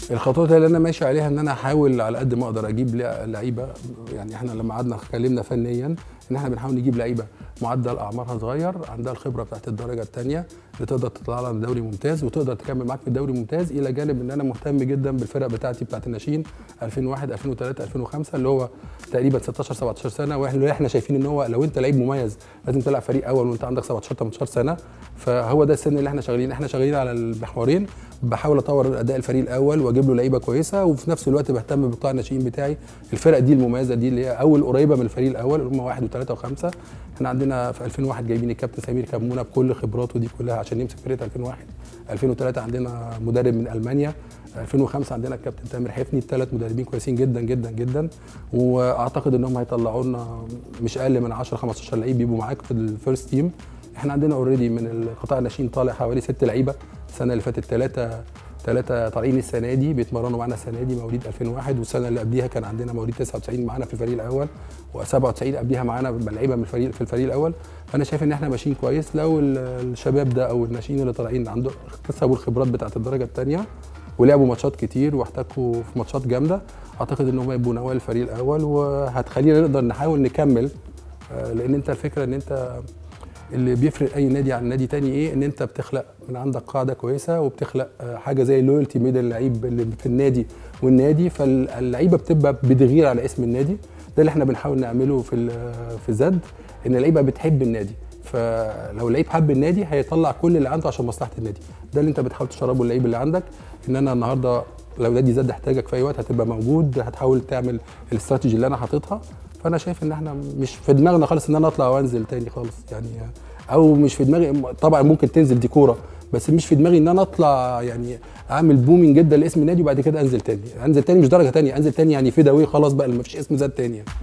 الخطوات اللي انا ماشي عليها ان انا احاول على قد ما اقدر اجيب لعيبه يعني احنا لما قعدنا اتكلمنا فنيا ان احنا بنحاول نجيب لعيبه معدل اعمارها صغير عندها الخبره بتاعت الدرجه الثانيه اللي تقدر تطلع لها دوري ممتاز وتقدر تكمل معاك في الدوري ممتاز الى جانب ان انا مهتم جدا بالفرق بتاعتي بتاعت الناشئين 2001 2003 2005 اللي هو تقريبا 16 17 سنه واحنا احنا شايفين ان هو لو انت لعيب مميز لازم تلعب فريق اول وانت عندك 17 18 سنه فهو ده السن اللي احنا شغالين احنا شغالين على المحورين بحاول اطور اداء الفريق الاول واجيب له لعيبه كويسه وفي نفس الوقت بهتم بقطاع الناشئين بتاعي الفرق دي المميزه دي اللي هي اول قريبه من الفريق الاول اللي هم واحد وثلاثه وخمسه احنا عندنا في 2001 جايبين الكابتن سمير كمونه بكل خبراته دي كلها عشان يمسك فرقه 2001 2003 عندنا مدرب من المانيا 2005 عندنا الكابتن تامر حفني الثلاث مدربين كويسين جدا جدا جدا واعتقد انهم هيطلعوا لنا مش اقل من 10 15 لعيب يبقوا معاك في الفيرست تيم احنا عندنا اوريدي من القطاع الناشئين طالع حوالي ست لعيبه السنه اللي فاتت ثلاثه ثلاثه طالعين السنه دي بيتمرنوا معانا السنه دي مواليد 2001 والسنه اللي قبليها كان عندنا مواليد 99 معانا في الفريق الاول و97 قبليها معانا لعيبه من الفريق في الفريق الاول فانا شايف ان احنا ماشيين كويس لو الشباب ده او الناشئين اللي طالعين عندهم اكتسبوا الخبرات بتاعه الدرجه الثانيه ولعبوا ماتشات كتير واحتكوا في ماتشات جامده اعتقد ان هم يبقوا نوال الفريق الاول وهتخلينا نقدر نحاول نكمل لان انت الفكره ان انت اللي بيفرق اي نادي عن نادي تاني ايه ان انت بتخلق من عندك قاعده كويسه وبتخلق حاجه زي اللويالتي بين اللعيب اللي في النادي والنادي فاللعيبه بتبقى بتغير على اسم النادي ده اللي احنا بنحاول نعمله في في زد ان اللعيبه بتحب النادي فلو اللعيب حب النادي هيطلع كل اللي عنده عشان مصلحه النادي ده اللي انت بتحاول تشربه اللعيب اللي عندك ان انا النهارده لو نادي زد احتاجك في اي وقت هتبقى موجود هتحاول تعمل الاستراتيجي اللي انا حاططها فانا شايف ان احنا مش في دماغنا خالص ان انا اطلع وانزل تاني خالص يعني او مش في دماغي طبعا ممكن تنزل دي كوره بس مش في دماغي ان انا اطلع يعني اعمل بومينج جدا لاسم النادي وبعد كده انزل تاني انزل تاني مش درجه تانية انزل تاني يعني فيدا واي خلاص بقى ما فيش اسم زاد تاني يعني.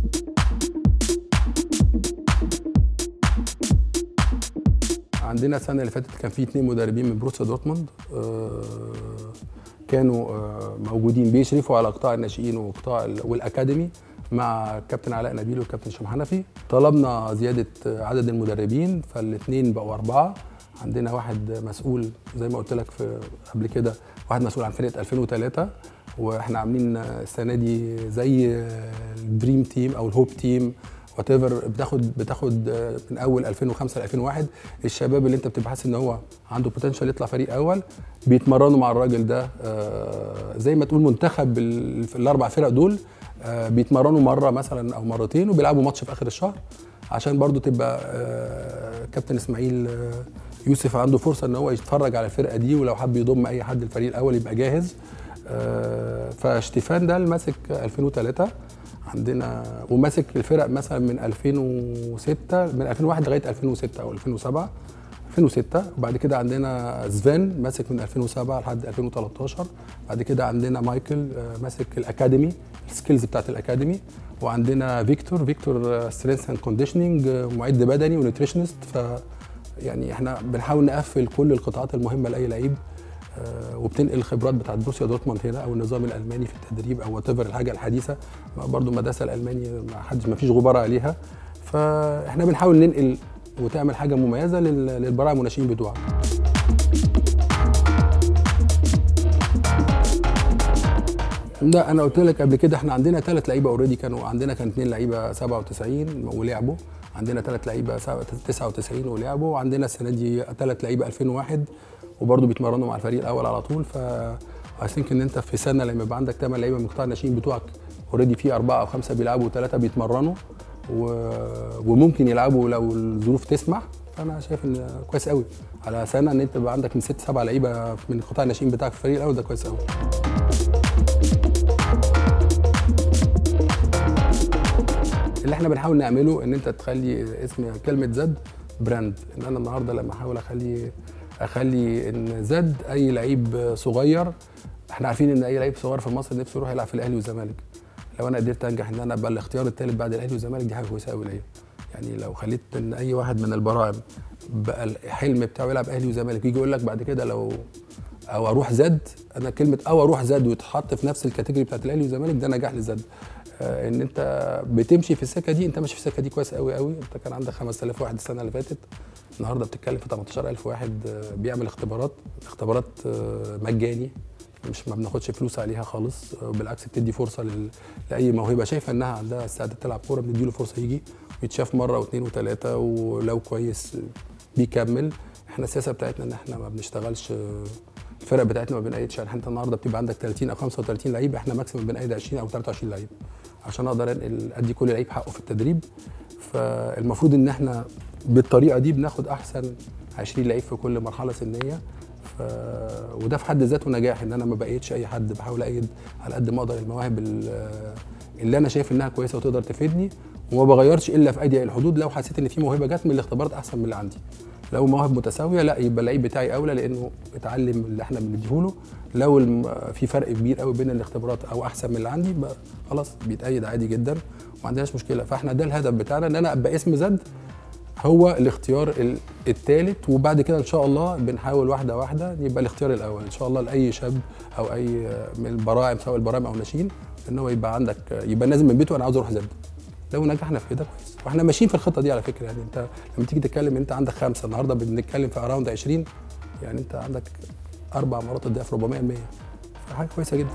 عندنا السنه اللي فاتت كان في اثنين مدربين من بروسيا دورتموند آه كانوا آه موجودين بيشرفوا على قطاع الناشئين وقطاع والاكاديمي مع الكابتن علاء نبيل والكابتن هشام حنفي طلبنا زياده عدد المدربين فالاثنين بقوا اربعه عندنا واحد مسؤول زي ما قلت لك في قبل كده واحد مسؤول عن فرقه 2003 واحنا عاملين السنه دي زي الدريم تيم او الهوب تيم وات ايفر بتاخد بتاخد من اول 2005 ل 2001 الشباب اللي انت بتبقى حاسس ان هو عنده بوتنشال يطلع فريق اول بيتمرنوا مع الراجل ده زي ما تقول منتخب الاربع فرق دول بيتمرنوا مره مثلا او مرتين وبيلعبوا ماتش في اخر الشهر عشان برضو تبقى كابتن اسماعيل يوسف عنده فرصه ان هو يتفرج على الفرقه دي ولو حب يضم اي حد الفريق الاول يبقى جاهز فاشتيفان ده اللي ماسك 2003 عندنا وماسك الفرق مثلا من 2006 من 2001 لغايه 2006 او 2007 2006 وبعد كده عندنا سفان ماسك من 2007 لحد 2013 بعد كده عندنا مايكل ماسك الاكاديمي السكيلز بتاعت الاكاديمي وعندنا فيكتور فيكتور سترينث اند كونديشننج معد بدني ونيوتريشنست ف يعني احنا بنحاول نقفل كل القطاعات المهمه لاي لعيب وبتنقل الخبرات بتاعت بروسيا دورتموند هنا او النظام الالماني في التدريب او وات الحاجه الحديثه برضو المدرسه الالماني ما حدش ما فيش غبار عليها فاحنا بنحاول ننقل وتعمل حاجه مميزه للبراعم والناشئين بتوعك لا انا قلت لك قبل كده احنا عندنا ثلاث لعيبه اوريدي كانوا عندنا كان اثنين لعيبه 97 ولعبوا عندنا ثلاث لعيبه 99 ولعبوا وعندنا السنه دي ثلاث لعيبه 2001 وبرضه بيتمرنوا مع الفريق الاول على طول ف اي ثينك ان انت في سنه لما يبقى عندك ثمان لعيبه من قطاع الناشئين بتوعك اوريدي في اربعه او خمسه بيلعبوا وثلاثه بيتمرنوا و... وممكن يلعبوا لو الظروف تسمح فانا شايف ان كويس قوي على سنه ان انت يبقى عندك من ست سبع لعيبه من قطاع الناشئين بتاعك في الفريق الاول ده كويس قوي اللي احنا بنحاول نعمله ان انت تخلي اسم كلمه زد براند ان انا النهارده لما احاول اخلي اخلي ان زد اي لعيب صغير احنا عارفين ان اي لعيب صغير في مصر نفسه يروح يلعب في الاهلي والزمالك لو انا قدرت انجح ان انا ابقى الاختيار الثالث بعد الاهلي والزمالك دي حاجه كويسه قوي ليا يعني لو خليت ان اي واحد من البراعم بقى الحلم بتاعه يلعب اهلي وزمالك يجي يقول لك بعد كده لو او اروح زد انا كلمه او اروح زد ويتحط في نفس الكاتيجوري بتاعت الاهلي والزمالك ده نجاح لزد آه ان انت بتمشي في السكه دي انت ماشي في السكه دي كويس قوي قوي انت كان عندك 5000 واحد السنه اللي فاتت النهارده بتتكلم في 18000 واحد آه بيعمل اختبارات اختبارات آه مجاني مش ما بناخدش فلوس عليها خالص بالعكس بتدي فرصه لل... لاي موهبه شايفه انها عندها استعداد تلعب كوره بنديله فرصه يجي ويتشاف مره واثنين وثلاثه ولو كويس بيكمل احنا السياسه بتاعتنا ان احنا ما بنشتغلش الفرق بتاعتنا ما بنأيدش يعني انت النهارده بتبقى عندك 30 او 35 لعيب احنا ماكسيمم بنأيد 20 او 23 لعيب عشان اقدر انقل ادي كل لعيب حقه في التدريب فالمفروض ان احنا بالطريقه دي بناخد احسن 20 لعيب في كل مرحله سنيه ف... وده في حد ذاته نجاح ان انا ما بقيتش اي حد بحاول ايد على قد ما اقدر المواهب اللي انا شايف انها كويسه وتقدر تفيدني وما بغيرش الا في اضيق الحدود لو حسيت ان في موهبه جت من الاختبارات احسن من اللي عندي لو مواهب متساويه لا يبقى اللعيب بتاعي اولى لانه اتعلم اللي احنا بنديهوله لو في فرق كبير قوي بين الاختبارات او احسن من اللي عندي بقى خلاص بيتأيد عادي جدا وما عندناش مشكله فاحنا ده الهدف بتاعنا ان انا ابقى اسم زد هو الاختيار الثالث وبعد كده ان شاء الله بنحاول واحده واحده يبقى الاختيار الاول ان شاء الله لاي شاب او اي من البراعم سواء البراعم او ناشئين ان هو يبقى عندك يبقى نازل من بيته انا عاوز اروح زد لو نجحنا في كده كويس واحنا ماشيين في الخطه دي على فكره يعني انت لما تيجي تتكلم انت عندك خمسه النهارده بنتكلم في اراوند 20 يعني انت عندك اربع مرات الضعف 400 100 حاجه كويسه جدا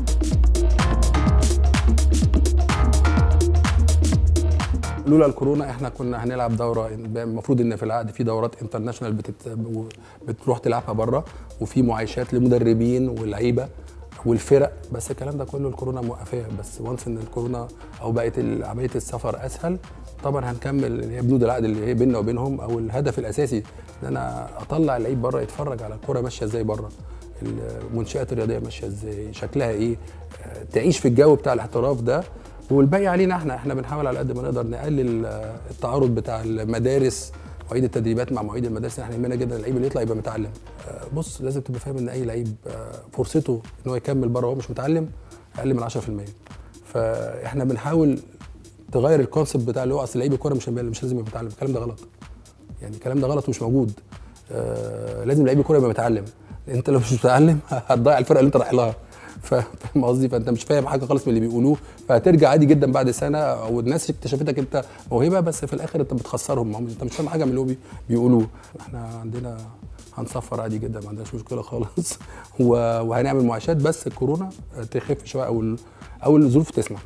لولا الكورونا احنا كنا هنلعب دوره المفروض ان في العقد في دورات انترناشونال بتت... بتروح تلعبها بره وفي معايشات لمدربين ولعيبه والفرق بس الكلام ده كله الكورونا موقفاه بس وانس ان الكورونا او بقت عمليه السفر اسهل طبعا هنكمل اللي هي بنود العقد اللي هي بيننا وبينهم او الهدف الاساسي ان انا اطلع اللعيب بره يتفرج على الكوره ماشيه ازاي بره المنشات الرياضيه ماشيه ازاي شكلها ايه تعيش في الجو بتاع الاحتراف ده والباقي علينا احنا احنا بنحاول على قد ما نقدر نقلل التعارض بتاع المدارس مواعيد التدريبات مع مواعيد المدارس احنا يهمنا جدا اللعيب اللي يطلع يبقى متعلم بص لازم تبقى فاهم ان اي لعيب فرصته ان هو يكمل بره وهو مش متعلم اقل من 10% فاحنا بنحاول تغير الكونسيبت بتاع اللي هو اصل لعيب الكوره مش مش لازم يبقى متعلم الكلام ده غلط يعني الكلام ده غلط ومش موجود آه لازم لعيب الكوره يبقى متعلم انت لو مش متعلم هتضيع الفرقه اللي انت رايح لها فاهم قصدي فانت مش فاهم حاجه خالص من اللي بيقولوه فهترجع عادي جدا بعد سنه او الناس اكتشفتك انت موهبه بس في الاخر انت بتخسرهم انت مش فاهم حاجه من اللي هو بيقولوه احنا عندنا هنصفر عادي جدا ما عندناش مشكله خالص وهنعمل معاشات بس الكورونا تخف شويه او او الظروف تسمح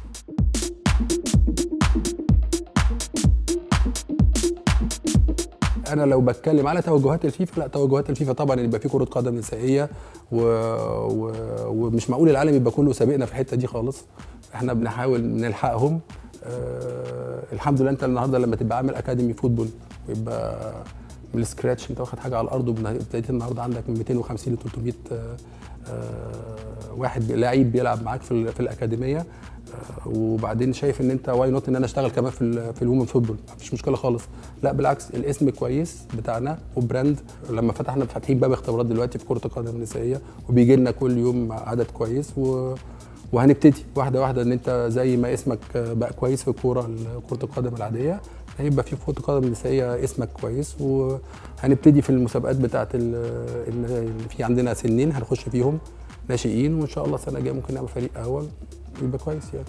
انا لو بتكلم على توجهات الفيفا لا توجهات الفيفا طبعا يبقى في كره قدم نسائيه و... و... ومش معقول العالم يبقى كله سابقنا في الحته دي خالص احنا بنحاول نلحقهم أه... الحمد لله انت النهارده لما تبقى عامل اكاديمي فوتبول ويبقى من السكراتش انت واخد حاجه على الارض وابتديت النهارده عندك من 250 ل 300 أه... أه... واحد لعيب بيلعب معاك في, في الاكاديميه وبعدين شايف ان انت واي نوت ان انا اشتغل كمان في في الومن فوتبول مفيش مشكله خالص لا بالعكس الاسم كويس بتاعنا وبراند لما فتحنا فاتحين باب اختبارات دلوقتي في كره القدم النسائيه وبيجي لنا كل يوم عدد كويس و وهنبتدي واحده واحده ان انت زي ما اسمك بقى كويس في الكوره كره القدم العاديه هيبقى في كره القدم النسائيه اسمك كويس وهنبتدي في المسابقات بتاعه اللي في عندنا سنين هنخش فيهم ناشئين وان شاء الله السنه الجايه ممكن نعمل فريق اول يبقى كويس يعني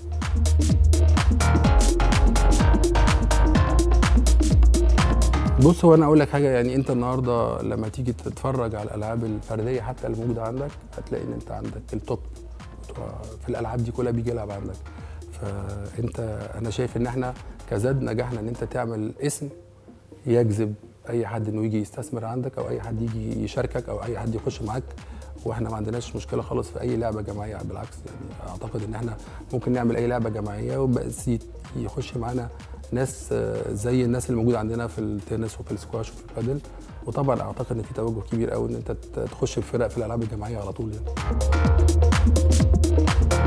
بص هو انا اقول لك حاجه يعني انت النهارده لما تيجي تتفرج على الالعاب الفرديه حتى اللي موجوده عندك هتلاقي ان انت عندك التوب في الالعاب دي كلها بيجي يلعب عندك فانت انا شايف ان احنا كزاد نجحنا ان انت تعمل اسم يجذب اي حد انه يجي يستثمر عندك او اي حد يجي يشاركك او اي حد يخش معاك واحنا ما عندناش مشكله خالص في اي لعبه جماعيه بالعكس يعني اعتقد ان احنا ممكن نعمل اي لعبه جماعيه وبس يخش معانا ناس زي الناس اللي موجوده عندنا في التنس وفي السكواش وفي البادل وطبعا اعتقد ان في توجه كبير قوي ان انت تخش الفرق في الالعاب الجماعيه على طول يعني